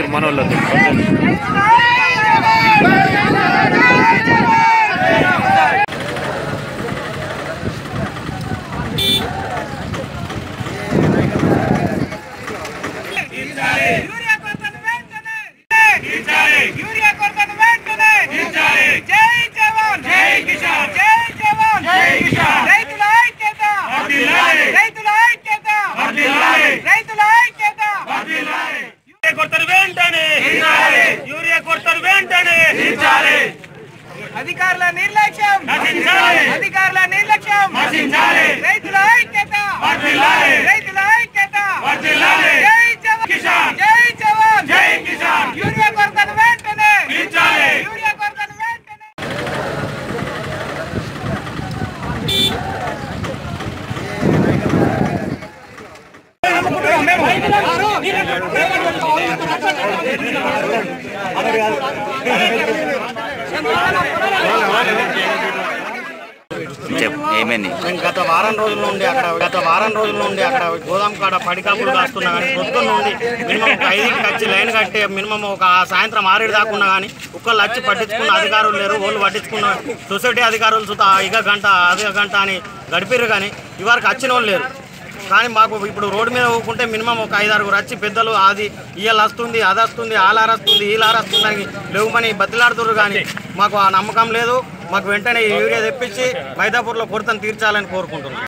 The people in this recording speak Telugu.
మాట్లాడు మన వాళ్ళతో యూరియా కొరతను వెంటనే యూరియా కొరతను వెంటనే జై జవాన్ జై కిసాన్ జై జవాన్ జై కిసాన్ రైతుల ఐక్యత రైతుల ఐక్యత రైతుల ఐక్యత యూరియా కొడతారు వెంటనే యూరియా కొడతారు వెంటనే అధికారుల నిర్లక్ష్యం నశించాలి. అధికారుల నిర్లక్ష్యం నశించాలి. రైతుల ఐక్యత వర్ధిల్లాలి. రైతుల ఐక్యత వర్ధిల్లాలి. జై జవాన్ కిసాన్. జై జవాన్ జై కిసాన్. యూరియా కొరతను వెంటనే పెంచాలి. యూరియా కొరతను వెంటనే చెప్పు ఏమైంది నేను గత వారం రోజుల నుండి అక్కడ గత వారం రోజుల నుండి అక్కడ గోదాం కాడ పడికాపులు కాస్తున్నా కానీ పొద్దున్న నుండి మినిమం ఒక ఐదుకి వచ్చి లైన్ కట్టే మినిమం ఒక సాయంత్రం ఆరేడు దాకా ఉన్నా కానీ ఒక్కళ్ళు వచ్చి పట్టించుకున్న అధికారులు లేరు వాళ్ళు పట్టించుకున్న సొసైటీ అధికారులు సుతా ఇక గంట అధిక గంట అని గడిపిర్రు కానీ ఇవరకు వచ్చిన వాళ్ళు లేరు కానీ మాకు ఇప్పుడు రోడ్డు మీద పోకుంటే మినిమం ఒక ఐదు ఆరుగురు వచ్చి పెద్దలు అది ఇయ్యాల వస్తుంది అది వస్తుంది ఆలార వస్తుంది ఈలార వస్తుంది అని లేవుమని బతిలాడుతుర్రు కానీ మాకు ఆ నమ్మకం లేదు మాకు వెంటనే ఈ యూరియా తెప్పించి మైదాపూర్లో కొరతను తీర్చాలని కోరుకుంటున్నాం